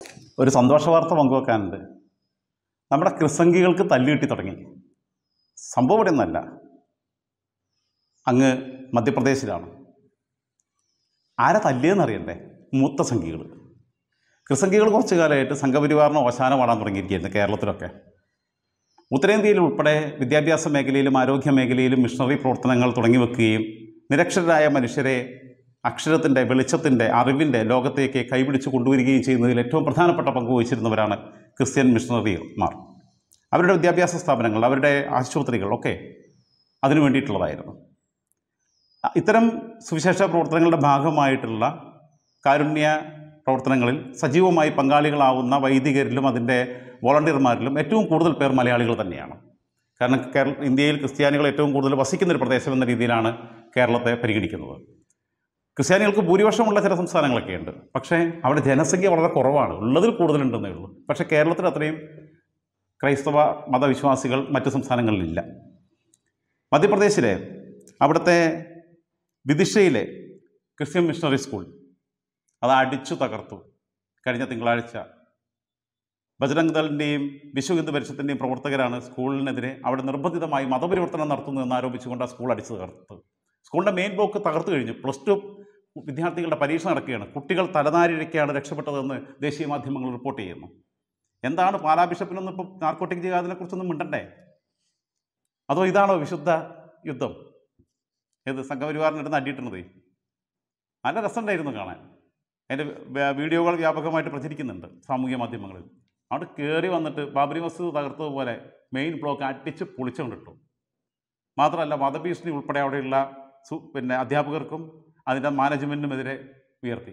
ഒരു സന്തോഷ വാർത്ത പങ്കുവെക്കാനുണ്ട് നമ്മുടെ ക്രിസംഗികൾക്ക് തല്ലുകിട്ടി തുടങ്ങി സംഭവം ഇവിടെ ഒന്നല്ല അങ്ങ് മധ്യപ്രദേശിലാണ് ആരെ തല്ലിയെന്ന് അറിയണ്ടേ മൂത്ത സംഖ്യകൾ ക്രിസംഖ്യകൾ കുറച്ച് കാലമായിട്ട് സംഘപരിവാറിന് ഓശാന പാടാൻ തുടങ്ങിയിരിക്കുകയായിരുന്നു കേരളത്തിലൊക്കെ ഉത്തരേന്ത്യയിൽ ഉൾപ്പെടെ വിദ്യാഭ്യാസ മേഖലയിലും ആരോഗ്യ മേഖലയിലും മിഷണറി പ്രവർത്തനങ്ങൾ തുടങ്ങി വെക്കുകയും നിരക്ഷരരായ മനുഷ്യരെ അക്ഷരത്തിൻ്റെ വെളിച്ചത്തിൻ്റെ അറിവിൻ്റെ ലോകത്തേക്ക് കൈപിടിച്ച് കൊണ്ടുവരികയും ചെയ്യുന്നതിൽ ഏറ്റവും പ്രധാനപ്പെട്ട പങ്ക് വഹിച്ചിരുന്നവരാണ് ക്രിസ്ത്യൻ മിഷണറിമാർ അവരുടെ വിദ്യാഭ്യാസ സ്ഥാപനങ്ങൾ അവരുടെ ആശുപത്രികൾ ഒക്കെ അതിനു വേണ്ടിയിട്ടുള്ളതായിരുന്നു ഇത്തരം സുവിശേഷ പ്രവർത്തനങ്ങളുടെ ഭാഗമായിട്ടുള്ള കാരുണ്യ പ്രവർത്തനങ്ങളിൽ സജീവമായി പങ്കാളികളാവുന്ന വൈദികരിലും അതിൻ്റെ വോളണ്ടിയർമാരിലും ഏറ്റവും കൂടുതൽ പേർ മലയാളികൾ തന്നെയാണ് കാരണം കേരള ഇന്ത്യയിൽ ക്രിസ്ത്യാനികൾ ഏറ്റവും കൂടുതൽ വസിക്കുന്ന ഒരു പ്രദേശം എന്ന രീതിയിലാണ് കേരളത്തെ പരിഗണിക്കുന്നത് ക്രിസ്ത്യാനികൾക്ക് ഭൂരിപക്ഷമുള്ള ചില സംസ്ഥാനങ്ങളൊക്കെ ഉണ്ട് പക്ഷേ അവിടെ ജനസംഖ്യ വളരെ കുറവാണ് ഉള്ളതിൽ കൂടുതലുണ്ടെന്നേ ഉള്ളൂ പക്ഷേ കേരളത്തിൽ അത്രയും ക്രൈസ്തവ മതവിശ്വാസികൾ മറ്റ് സംസ്ഥാനങ്ങളിലില്ല മധ്യപ്രദേശിലെ അവിടുത്തെ വിദിഷയിലെ ക്രിസ്ത്യൻ മിഷണറി സ്കൂൾ അത് അടിച്ചു തകർത്തു കഴിഞ്ഞ തിങ്കളാഴ്ച ബജരംഗ് ദളിൻ്റെയും വിശ്വ ഹിന്ദു പരിഷത്തിൻ്റെയും പ്രവർത്തകരാണ് സ്കൂളിനെതിരെ അവിടെ നിർബന്ധിതമായി മതപരിവർത്തനം നടത്തുന്നതെന്ന് ആരോപിച്ചുകൊണ്ട് ആ സ്കൂൾ അടിച്ചു തകർത്തത് സ്കൂളിൻ്റെ മെയിൻ ബ്ലോക്ക് തകർത്തു കഴിഞ്ഞു പ്ലസ് ടു വിദ്യാർത്ഥികളുടെ പരീക്ഷ നടക്കുകയാണ് കുട്ടികൾ തലനാരിഴയ്ക്കാണ് രക്ഷപ്പെട്ടതെന്ന് ദേശീയ മാധ്യമങ്ങൾ റിപ്പോർട്ട് ചെയ്യുന്നു എന്താണ് പാലാ ബിഷപ്പിനൊന്നും ഇപ്പോൾ നാർക്കോട്ടിക് ജിഹാദിനെ കുറിച്ചൊന്നും മിണ്ടണ്ടേ അതോ ഇതാണോ വിശുദ്ധ യുദ്ധം ഏത് സംഘപരിവാറിനിരുന്ന് അടിയിട്ടുന്നത് നല്ല രസമുണ്ടായിരുന്നു കാണാൻ അതിൻ്റെ വീഡിയോകൾ വ്യാപകമായിട്ട് പ്രചരിക്കുന്നുണ്ട് സാമൂഹ്യ മാധ്യമങ്ങളിൽ അവിടെ കയറി വന്നിട്ട് ബാബരി മസ്ജിദ് തകർത്തതുപോലെ മെയിൻ ബ്ലോക്ക് അടിച്ച് പൊളിച്ചുകൊണ്ടിട്ടു മാത്രമല്ല മതഭീഷണി ഉൾപ്പെടെ അവിടെയുള്ള സു പിന്നെ അധ്യാപകർക്കും അതിൻ്റെ മാനേജ്മെൻറ്റിനുമെതിരെ ഉയർത്തി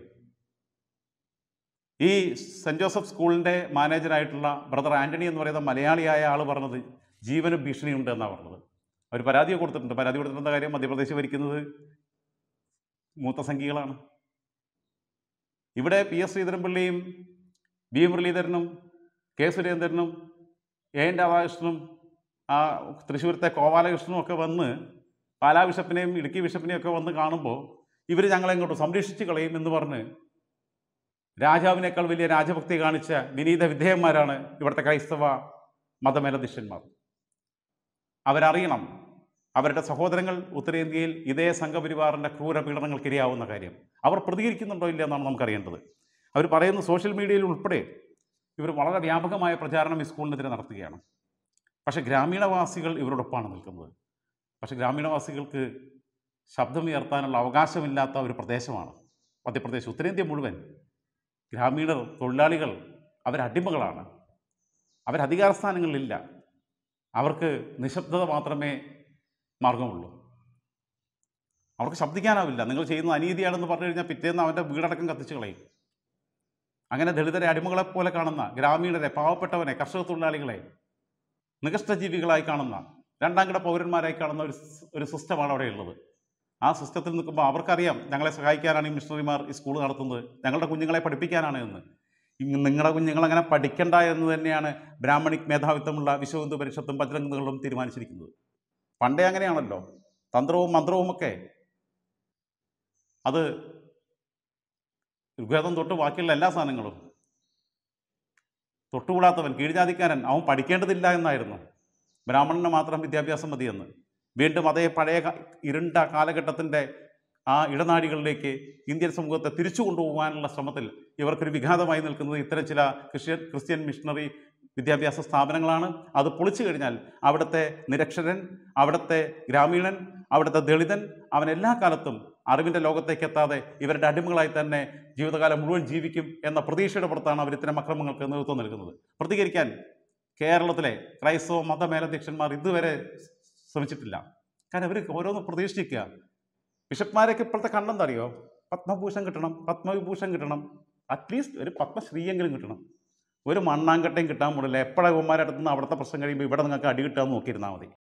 ഈ സെൻറ് ജോസഫ് സ്കൂളിൻ്റെ മാനേജറായിട്ടുള്ള ബ്രദർ ആൻ്റണി എന്ന് പറയുന്ന മലയാളിയായ ആൾ പറഞ്ഞത് ജീവന് ഭീഷണിയുണ്ട് എന്നാണ് പറഞ്ഞത് അവർ പരാതി കൊടുത്തിട്ടുണ്ട് പരാതി കൊടുത്തിട്ടുള്ള കാര്യം മധ്യപ്രദേശ് ഭരിക്കുന്നത് മൂത്ത സംഖ്യകളാണ് ഇവിടെ പി എസ് ശ്രീധരൻപിള്ളിയും വി മുരളീധരനും കെ സുരേന്ദ്രനും എ എൻ രാധാകൃഷ്ണനും ആ തൃശ്ശൂരത്തെ കോപാലകൃഷ്ണനും ഒക്കെ വന്ന് പാലാ ബിഷപ്പിനെയും ഇടുക്കി ബിഷപ്പിനെയും ഒക്കെ വന്ന് കാണുമ്പോൾ ഇവർ ഞങ്ങളെ ഇങ്ങോട്ട് സംരക്ഷിച്ച് കളയും എന്ന് പറഞ്ഞ് രാജാവിനേക്കാൾ വലിയ രാജഭക്തി കാണിച്ച വിനീത വിധേയന്മാരാണ് ഇവിടുത്തെ ക്രൈസ്തവ മതമേലധ്യക്ഷന്മാർ അവരറിയണം അവരുടെ സഹോദരങ്ങൾ ഉത്തരേന്ത്യയിൽ ഇതേ സംഘപരിവാറിൻ്റെ ക്രൂര പീഡനങ്ങൾക്കിരയാവുന്ന കാര്യം അവർ പ്രതികരിക്കുന്നുണ്ടോ ഇല്ല എന്നാണ് നമുക്കറിയേണ്ടത് അവർ പറയുന്ന സോഷ്യൽ മീഡിയയിൽ ഉൾപ്പെടെ ഇവർ വളരെ വ്യാപകമായ പ്രചാരണം ഈ സ്കൂളിനെതിരെ നടത്തുകയാണ് പക്ഷേ ഗ്രാമീണവാസികൾ ഇവരോടൊപ്പമാണ് നിൽക്കുന്നത് പക്ഷേ ഗ്രാമീണവാസികൾക്ക് ശബ്ദമുയർത്താനുള്ള അവകാശമില്ലാത്ത ഒരു പ്രദേശമാണ് മധ്യപ്രദേശ് ഉത്തരേന്ത്യ മുഴുവൻ ഗ്രാമീണർ തൊഴിലാളികൾ അവരടിമകളാണ് അവരധികാര സ്ഥാനങ്ങളിലില്ല അവർക്ക് നിശബ്ദത മാത്രമേ മാർഗമുള്ളൂ അവർക്ക് ശബ്ദിക്കാനാവില്ല നിങ്ങൾ ചെയ്യുന്ന അനീതിയാണെന്ന് പറഞ്ഞു കഴിഞ്ഞാൽ പിറ്റേന്ന് അവൻ്റെ വീടടക്കം കത്തിച്ചു കളയും അങ്ങനെ ദളിതരെ അടിമകളെപ്പോലെ കാണുന്ന ഗ്രാമീണരെ പാവപ്പെട്ടവനെ കർഷക തൊഴിലാളികളെ നികഷ്ടജീവികളായി കാണുന്ന രണ്ടാം കിട പൗരന്മാരായി കാണുന്ന ഒരു സ്- ഒരു സിസ്റ്റമാണ് അവിടെ ഉള്ളത് ആ സിസ്റ്റത്തിൽ നിൽക്കുമ്പോൾ അവർക്കറിയാം ഞങ്ങളെ സഹായിക്കാനാണ് ഈ മിഷണറിമാർ ഈ സ്കൂൾ നടത്തുന്നത് ഞങ്ങളുടെ കുഞ്ഞുങ്ങളെ പഠിപ്പിക്കാനാണ് എന്ന് ഇങ്ങ് നിങ്ങളുടെ കുഞ്ഞുങ്ങൾ അങ്ങനെ പഠിക്കണ്ട എന്ന് തന്നെയാണ് ബ്രാഹ്മണിക് മേധാവിത്വമുള്ള വിശ്വ ഹിന്ദു പരിഷത്തും ബജരംഗകളും തീരുമാനിച്ചിരിക്കുന്നത് പണ്ടേ അങ്ങനെയാണല്ലോ തന്ത്രവും മന്ത്രവുമൊക്കെ അത് ഋഗ്വേദം തൊട്ട് ബാക്കിയുള്ള എല്ലാ സാധനങ്ങളും തൊട്ടുകൂടാത്തവൻ കീഴ്ജാതിക്കാരൻ അവൻ പഠിക്കേണ്ടതില്ല എന്നായിരുന്നു ബ്രാഹ്മണന് മാത്രം വിദ്യാഭ്യാസം മതിയെന്ന് വീണ്ടും അതേ പഴയ ക- ഇരുണ്ട കാലഘട്ടത്തിൻ്റെ ആ ഇടനാഴികളിലേക്ക് ഇന്ത്യൻ സമൂഹത്തെ തിരിച്ചു കൊണ്ടുപോകാനുള്ള ശ്രമത്തിൽ ഇവർക്കൊരു വിഘാതമായി നിൽക്കുന്നത് ഇത്തരം ചില ക്രിസ്ത്യൻ ക്രിസ്ത്യൻ മിഷണറി വിദ്യാഭ്യാസ സ്ഥാപനങ്ങളാണ് അത് പൊളിച്ചു കഴിഞ്ഞാൽ അവിടുത്തെ നിരക്ഷരൻ അവിടുത്തെ ഗ്രാമീണൻ അവിടുത്തെ ദളിതൻ അവൻ എല്ലാ കാലത്തും അറിവിൻ്റെ ലോകത്തേക്ക് എത്താതെ ഇവരുടെ അടിമകളായി തന്നെ ജീവിതകാലം മുഴുവൻ ജീവിക്കും എന്ന പ്രതീക്ഷയുടെ പുറത്താണ് അവർ ഇത്തരം അക്രമങ്ങൾക്ക് നേതൃത്വം നൽകുന്നത് പ്രതികരിക്കാൻ കേരളത്തിലെ ക്രൈസ്തവ മതമേലധ്യക്ഷന്മാർ ഇതുവരെ ശ്രമിച്ചിട്ടില്ല കാരണം അവർ ഓരോന്ന് പ്രതീക്ഷിക്കുക ബിഷപ്പ്മാരൊക്കെ ഇപ്പോഴത്തെ കണ്ണെന്താ അറിയോ പത്മഭൂഷൺ കിട്ടണം പത്മവിഭൂഷൺ കിട്ടണം അറ്റ്ലീസ്റ്റ് ഒരു പത്മശ്രീയെങ്കിലും കിട്ടണം ഒരു മണ്ണാങ്കട്ടയും കിട്ടാൻ പോലില്ല എപ്പോഴാണ് ഇവന്മാരുടെ അടുത്ത് നിന്ന് അവിടുത്തെ പ്രശ്നം കഴിയുമ്പോൾ ഇവിടെ നിങ്ങൾക്ക് അടി കിട്ടാൻ നോക്കിയിരുന്നാൽ മതി